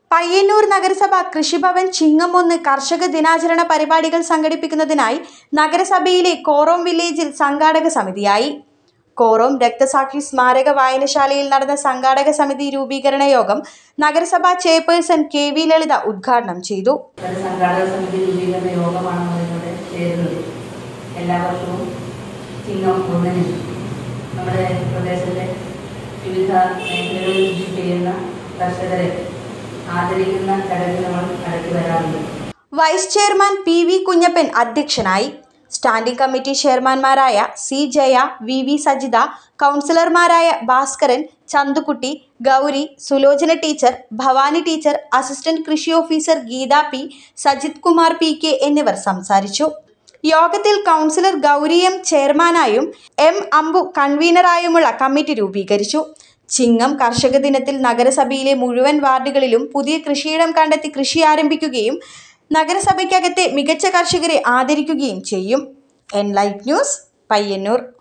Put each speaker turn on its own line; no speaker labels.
പയ്യന്നൂർ നഗരസഭ കൃഷിഭവൻ ചിങ്ങം ഒന്ന് കർഷക ദിനാചരണ പരിപാടികൾ സംഘടിപ്പിക്കുന്നതിനായി നഗരസഭയിലെ കോറോം വില്ലേജിൽ സംഘാടക സമിതിയായി കോറോം രക്തസാക്ഷി സ്മാരക വായനശാലയിൽ നടന്ന സംഘാടക സമിതി രൂപീകരണ യോഗം നഗരസഭാ ചെയർപേഴ്സൺ കെ വി ലളിത ഉദ്ഘാടനം ചെയ്തു
ഒരു സംഘാടക സമിതി രൂപീകരണ യോഗമാണ് നമ്മളിവിടെ ചേരുന്നത് എല്ലാ വർഷവും ചിങ്ങം ഒന്നിന് നമ്മുടെ പ്രദേശത്തെ വിവിധ മേഖലകളിൽ കൃഷി ചെയ്യുന്ന കർഷകരെ ആദരിക്കുന്ന ചടങ്ങ് നമ്മൾ നടത്തി വരാറുണ്ട്
vice chairman P V Kunjappan അധ്യക്ഷനായി സ്റ്റാൻഡിംഗ് കമ്മിറ്റി ചെയർമാൻമാരായ C Jaya V V Sajitha കൗൺസിലർമാരായ Bhaskaran Chanthukutty Gauri Sulochana teacher Bhavani teacher assistant കൃഷി officer Geetha P Sajith Kumar P K എന്നിവർ സംസാരിച്ചു യോഗത്തിൽ കൗൺസിലർ ഗൗരി എം ചെയർമാനായും എം അമ്പു കൺവീനറായുമുള്ള കമ്മിറ്റി രൂപീകരിച്ചു ചിങ്ങം കർഷക ദിനത്തിൽ നഗരസഭയിലെ മുഴുവൻ വാർഡുകളിലും പുതിയ കൃഷിയിടം കണ്ടെത്തി കൃഷി ആരംഭിക്കുകയും നഗരസഭയ്ക്കകത്തെ മികച്ച കർഷകരെ ആദരിക്കുകയും ചെയ്യും എൻ ലൈറ്റ് ന്യൂസ് പയ്യന്നൂർ